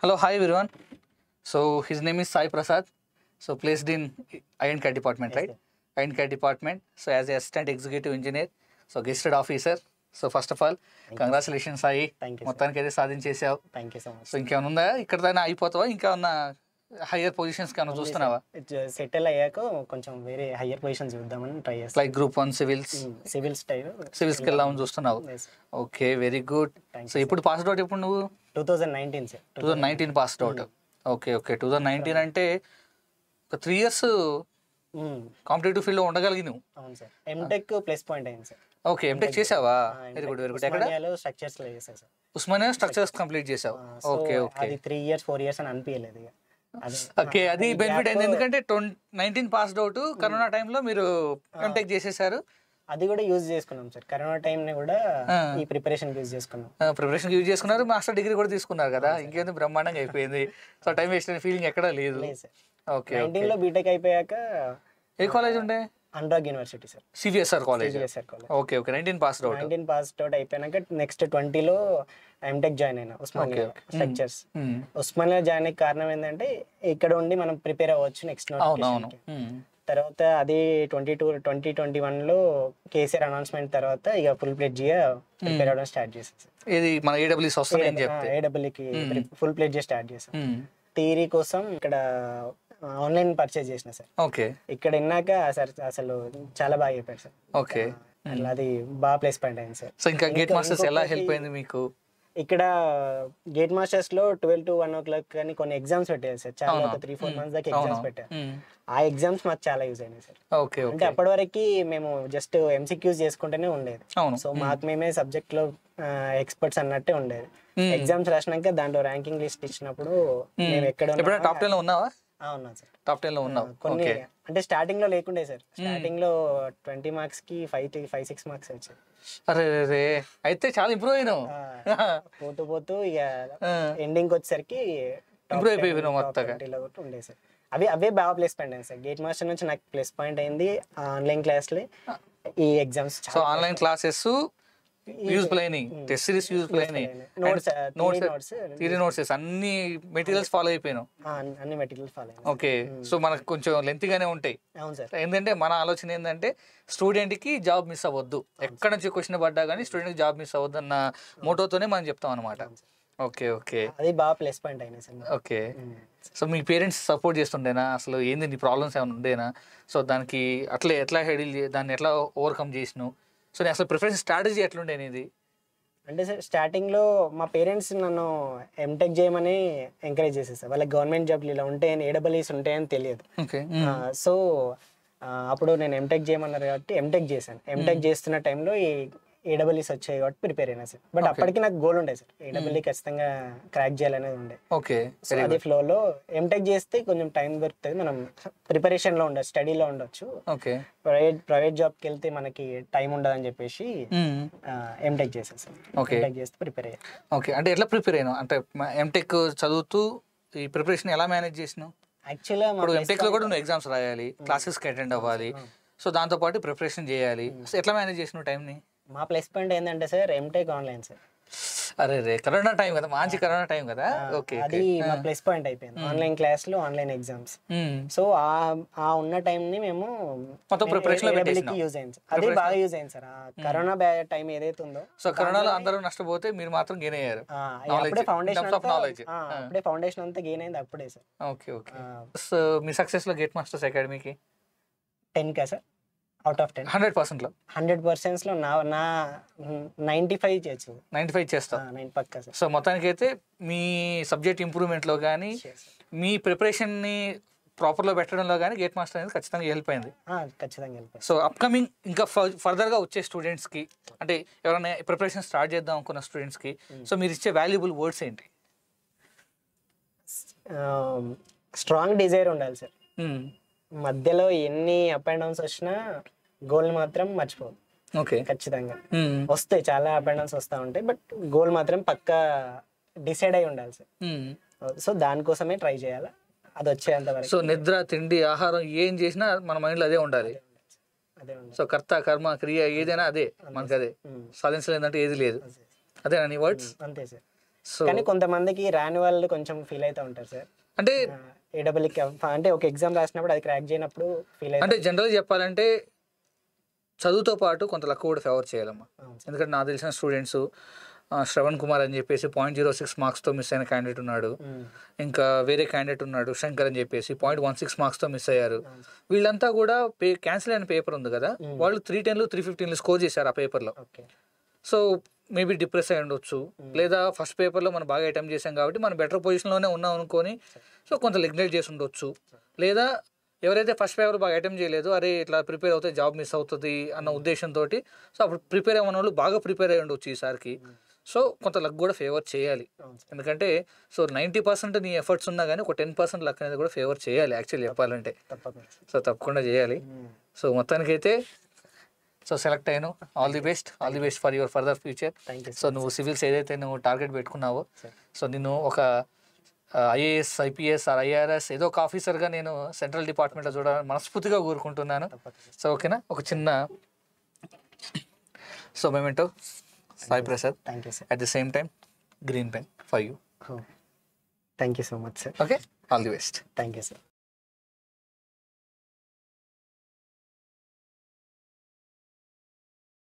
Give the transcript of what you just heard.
Hello, hi everyone. So his name is Sai Prasad. So placed in Iron Cat department, Yes, right? Iron Cat department. So as a assistant executive engineer, so gazetted officer so first of all congratulations Sai Thank you, sir. మొత్తానికి అయితే సాధించేసావు thank you so much so ఇంకేమైనా ఉందా ఇక్కడ దాకా అయిపోతావా ఇంకా ఉన్న higher positions కన్నా చూస్తున్నావా సెటిల్ అయ్యాక కొంచెం వేరే హయ్యర్ పొజిషన్ చూద్దామని ట్రై చేస్తాను like group one civils civil style సివిల్స్కి వెళ్దామని చూస్తున్నావు okay very good Thank so ఇప్పుడు పాస్డ్ అవుట్ ఎప్పుడు నువ్వు two thousand nineteen sir two thousand nineteen passed out okay okay two thousand nineteen అంటే ఒక త్రీ ఇయర్స్ కాంపిటేటివ్ ఫీల్డ్లో ఉండగలిగి నువ్వు అవును సార్ ఎంటెక్ ప్లస్ పాయింట్ అయింది సార్ ఓకే ఎంటెక్ చేసావా వెరీ గుడ్ వెరీ గుడ్ ఎక్కడ స్ట్రక్చర్స్ లో చేశాను సార్ ఉస్మానియా స్ట్రక్చర్స్ కంప్లీట్ చేసావు సో ఓకే ఓకే అది త్రీ ఇయర్స్ ఫోర్ ఇయర్స్ అని అనిపించలేదు ఇక అది ఓకే అది బెనిఫిట్ అయింది ఎందుకంటే నైన్టీన్ పాస్డ్ అవుట్ కరోనా టైంలో మీరు ఎంటెక్ చేసేసారు అది కూడా యూజ్ చేసుకున్నాం సార్ కరోనా టైం ని కూడా ఆ. ఈ ప్రిపరేషన్ యూజ్ చేసుకున్నాం ప్రిపరేషన్ యూజ్ చేసుకున్నారు మాస్టర్ డిగ్రీ కూడా తీసుకున్నారు కదా ఇంకేంది బ్రహ్మాండంగా అయిపోయింది సో టైం వేస్ట్ అయిన ఫీలింగ్ ఎక్కడా లేదు లేదు సార్ ఓకే నైన్టీన్ లో బీటెక్ అయిపోయాక ఏ కాలేజ్ ఉండే Anurag university sir CVSR college CBSR college okay okay nineteen passed out nineteen pass out అయిపోయాక నెక్స్ట్ ట్వంటీలో ఎంటెక్ జాయిన్ అయినా ఉస్మానియా స్ట్రక్చర్స్ ఉస్మానియా జాయిన్ అయ్యే కారణం ఏంటంటే ఇక్కడ ఉండి మనం ప్రిపేర్ అవ్వచ్చు నెక్స్ట్ అవును అవును తర్వాత అది ట్వంటీ టూ ట్వంటీ ట్వంటీ వన్లో కేసీఆర్ అనౌన్స్మెంట్ తర్వాత ఇక ఫుల్ ప్లేజ్గా ప్రిపేర్ అవ్వడం స్టార్ట్ చేసాం ఇది మన ఏడబ్ల్యూస్ వస్తుంది అని చెప్తే ఏడబ్ల్యూకి ఫుల్ ప్లేజ్గా స్టార్ట్ చేసాం మ్మ్. థియరీ కోసం ఇక్కడ ఆన్లైన్ పర్చేజ్ చేసిన సార్ ఓకే ఇక్కడ విన్నాక సార్ అసలు చాలా బాగా చెప్పారు సార్ ఓకే అట్లా అది బాగా ప్లేస్ పాయింట్ అయింది సార్ సో ఇంకా గేట్ ఇంకా మాస్టర్స్ ఎలా ఇంకొకటి- హెల్ప్ అయింది మీకు ఇక్కడ గేట్ మాస్టర్స్ లో twelve to one o'clock కానీ కొన్ని ఎగ్జామ్స్ పెట్టారు సార్ చాలా ఒక త్రీ ఫోర్ మంత్స్ దాకా ఎగ్జామ్స్ పెట్టారు మ్మ్. ఆ ఎగ్జామ్స్ మాకు చాలా యూజ్ అయినాయి సార్ ఓకే అంటే ఓకే అప్పటి వరకు మేము జస్ట్ ఎంసీక్యూస్ చేసుకుంటూనే ఉండేది అవును సో మాకు మేమే సబ్జెక్ట్ లో ఎక్స్పర్ట్స్ అన్నట్టే ఉండేది మ్మ్. ఎగ్జామ్స్ రాసినాక దాంట్లో ర్యాంకింగ్ లిస్ట్ ఇచ్చినప్పుడు మేము ఎక్కడ ఎప్పుడైనా టాప్ టెన్ లో ఉన్నావా ఉన్నాం సార్ టాప్ టెన్ లో ఉన్నావు కొన్ని ఓకే అంటే స్టార్టింగ్ లో లేకుండే సార్ స్టార్టింగ్ లో ట్వంటీ మార్క్స్ కి ఫైవ్ ఫైవ్ సిక్స్ మార్క్స్ వచ్చాయి అరే రే అయితే చాలా ఇంప్రూవ్ అయినావు పోతూ పోతూ ఇక ఆ. ఎండింగ్ వచ్చేసరికి Improve అయిపోయినావు మొత్తగా. ఉండే సార్ అవి అవే బాగా ప్లేస్ పాయింట్ అయింది సార్ గేట్ మాస్టర్ నుంచి నాకు ప్లస్ పాయింట్ అయింది ఆన్లైన్ క్లాస్లే ఈ exams so online classes useful అయినాయి టెస్ట్ సిరీస్ యూజ్ఫుల్ అయినాయి notes notes notes theory notes అన్ని మెటీరియల్స్ ఫాలో అయిపోయినావు అన్ని మెటీరియల్ ఫాలో అయింది ఓకే సో మనకు కొంచెం lengthy గానే ఉంటాయి అవును సార్ ఏంటంటే మన ఆలోచన ఏంటంటే స్టూడెంట్ కి జాబ్ మిస్ అవ్వద్దు ఎక్కడ నుంచి క్వశ్చన్ పడ్డా కానీ స్టూడెంట్ కి జాబ్ మిస్ అవ్వద్దు అన్న మోటోతోనే మనం చెప్తాం అనమాట ఓకే ఓకే అది బాగా ప్లస్ పాయింట్ అయినాయి సార్ నాకు. ఓకే ఉమ్. సో మీ పేరెంట్స్ సపోర్ట్ చేస్తుండేనా అసలు ఏంది నీ ప్రాబ్లమ్స్ ఏమైనా ఉండేనా సో దానికి అట్లా ఎట్లా హెడిల్ దాన్ని ఎట్లా ఓవర్కమ్ చేసినావు సో నీ అసలు ప్రిఫరెన్స్ స్ట్రాటజీ ఎట్లుండే నీది అంటే సార్ స్టార్టింగ్ లో మా పేరెంట్స్ నన్ను ఎంటెక్ చేయమని ఎంకరేజ్ చేసేసారు వాళ్ళకి గవర్నమెంట్ జాబ్లు ఇలా ఉంటాయని ఏడబ్ల్యూస్ ఉంటాయని తెలియదు ఓకే సో అప్పుడు నేను ఎంటెక్ చేయమన్నారు కాబట్టి ఎంటెక్ చేశాను ఎంటెక్ చేస్తున్న టైంలో ఈ ఏడబ్ల్యూస్ వచ్చాయి కాబట్టి ప్రిపేర్ అయినా సార్ బట్ అప్పటికి నాకు గోల్ ఉండే సార్ ఏడబ్ల్యూ ఖచ్చితంగా క్రాక్ చేయాలనేది ఉండే ఓకే సో అదే ఫ్లోలో ఎంటెక్ చేస్తే కొంచెం టైం దొరుకుతుంది మనం ప్రిపరేషన్ లో ఉండొచ్చు స్టడీలో ఉండొచ్చు ఓకే ప్రైవేట్ ప్రైవేట్ జాబ్కి వెళ్తే మనకి టైం ఉండదని చెప్పేసి ఎంటెక్ చేసేసాను Okay. ఎంటెక్ చేస్తే ప్రిపేర్ అయ్యాను ఓకే అంటే ఎట్లా ప్రిపేర్ అయినావు అంటే ఎంటెక్ చదువుతూ ఈ ప్రిపరేషన్ ఎలా మేనేజ్ చేసినావు యాక్చువల్గా ఇప్పుడు ఎంటెక్ లో కూడా నువ్వు ఎగ్జామ్స్ రాయాలి క్లాసెస్కి అటెండ్ అవ్వాలి సో దాంతో పాటు ప్రిపరేషన్ చేయాలి సో ఎట్లా మేనేజ్ చేసినావు టైంని మా ప్లస్ పాయింట్ ఏంటంటే సార్ ఎంటెక్ ఆన్లైన్ సార్ అరే రే కరోనా టైం కదా మంచి కరోనా టైం కదా ఓకే అది మా ప్లస్ పాయింట్ అయిపోయింది ఆన్లైన్ క్లాసులు ఆన్లైన్ ఎగ్జామ్స్ సో ఆ ఆ ఉన్న time ని మేము మొత్తం preparation లో పెట్టేసినాం. యూజ్ అయింది సార్ అది బాగా యూజ్ అయింది సార్ ఆ కరోనా టైం ఏదైతే ఉందో సో కరోనాలో అందరూ నష్టపోతే మీరు మాత్రం గెయిన్ అయ్యారు ఆ, Knowledge, అప్పుడే in foundation terms of knowledge. అంతా ఆ, అప్పుడే ఫౌండేషన్ అంతా గెయిన్ అయింది అప్పుడే సార్ ఓకే ఓకే సో మీ సక్సెస్ లో గేట్ మాస్టర్స్ అకాడమీకి టెన్ కా sir out of ten hundred percent లో హండ్రెడ్ పర్సెంట్స్ లో నా నా నైంటీ ఫైవ్ చేయొచ్చు నైన్టీ ఫైవ్ చేస్తాం నైన్ పక్కా సార్ సో మొత్తానికి అయితే మీ సబ్జెక్ట్ ఇంప్రూవ్మెంట్ లో కానీ మీ ప్రిపరేషన్ ని ప్రాపర్ లో పెట్టడంలో కానీ గేట్ మాస్టర్ అనేది ఖచ్చితంగా హెల్ప్ అయింది ఆ, ఖచ్చితంగా వెళ్ళిపోయి సో అప్కమింగ్ ఇంకా ఫర్దర్ గా వచ్చే స్టూడెంట్స్ కి అంటే ఎవరైనా ప్రిపరేషన్ స్టార్ట్ చేద్దాం అనుకున్న స్టూడెంట్స్ కి సో మీరు ఇచ్చే వాల్యుబుల్ వర్డ్స్ ఏంటి స్ట్రాంగ్ డిజైర్ ఉండాలి సార్ మధ్యలో ఎన్ని అప్ అండ్ డౌన్స్ వచ్చినా గోల్ మాత్రం మర్చిపోదు ఓకే ఖచ్చితంగా వస్తాయి చాలా అప్ అండ్ డౌన్స్ వస్తూ ఉంటాయి బట్ గోల్ మాత్రం పక్కా డిసైడ్ అయి ఉండాలి సార్ సో దానికోసమే ట్రై చేయాలి అది వచ్చేంత వరకు సో నిద్ర తిండి ఆహారం ఏం చేసినా మన మైండ్లో అదే ఉండాలి అదే ఉండాలి సో కర్త కర్మ క్రియ ఏదైనా అదే మనకి అదే ఉమ్. సాధించలేదంటే ఏది లేదు అదేనా నీ వర్డ్స్ అంతే సార్ సో కానీ కొంతమందికి రాని వాళ్ళు కొంచెం ఫీల్ అవుతూ ఉంటారు సార్ అంటే ఏడబ్ల్యూకి అంటే ఒక ఎగ్జామ్ రాసినప్పుడు అది క్రాక్ చేయనప్పుడు ఫీల్ అంటే అవుతారు జనరల్గా చెప్పాలంటే చదువుతో పాటు కొంత లక్ కూడా ఫేవర్ చేయాలమ్మా అవును సార్. ఎందుకంటే నాకు తెలిసిన స్టూడెంట్స్ శ్రవణ్ కుమార్ అని చెప్పేసి పాయింట్ జీరో సిక్స్ మార్క్స్తో మిస్ అయిన క్యాండిడేట్ ఉన్నాడు ఉమ్. ఇంకా వేరే క్యాండిడేట్ ఉన్నాడు శంకర్ అని చెప్పేసి పాయింట్ వన్ సిక్స్ మార్క్స్తో మిస్ అయ్యారు అవును సార్. వీళ్ళంతా కూడా పే క్యాన్సిల్ అయిన పేపర్ ఉంది కదా Hmm. వాళ్ళు త్రీ టెన్లు త్రీ ఫిఫ్టీన్లు స్కోర్ చేశారు ఆ పేపర్లో ఓకే సో మేబీ డిప్రెస్ అయి ఉండొచ్చు లేదా ఫస్ట్ పేపర్లో మనం బాగా అటెంప్ట్ చేసాం కాబట్టి మనం బెటర్ పొజిషన్లోనే ఉన్నాం అనుకొని సో కొంత నెగ్లెక్ట్ చేసి ఉండొచ్చు లేదా ఎవరైతే ఫస్ట్ పేపర్ బాగా అటెంప్ట్ చేయలేదు అరే ఇట్లా ప్రిపేర్ అవుతే జాబ్ మిస్ అవుతుంది అన్న ఉద్దేశంతో సో అప్పుడు ప్రిపేర్ అవ్వని వాళ్ళు బాగా ప్రిపేర్ అయ్యి ఉండొచ్చు ఈసారికి సో కొంత లక్ కూడా ఫేవర్ చేయాలి అవును సార్. ఎందుకంటే సో నైంటీ పర్సెంట్ నీ ఎఫర్ట్స్ ఉన్నా కానీ ఒక టెన్ పర్సెంట్ లక్ అనేది కూడా ఫేవర్ చేయాలి యాక్చువల్లీ చెప్పాలంటే తప్పకుండా సార్. సో తప్పకుండా చేయాలి ఉమ్. సో మొత్తానికైతే సో సెలెక్ట్ అయ్యాను all the best all the best for your further future thank you so నువ్వు సివిల్స్ ఏదైతే నువ్వు టార్గెట్ పెట్టుకున్నావో సార్. సో నిన్ను ఒక ఐఏఎస్ ఐపీఎస్ ఆర్ ఐఆర్ఎస్ ఏదో ఒక ఆఫీసర్గా నేను సెంట్రల్ డిపార్ట్మెంట్లో చూడాలని మనస్ఫూర్తిగా కోరుకుంటున్నాను తప్పకుండా సో ఓకేనా ఒక చిన్న సో మేమేంటో Sai Prasad thank you sir at the same time green pen for you thank you so much sir okay all the best thank you sir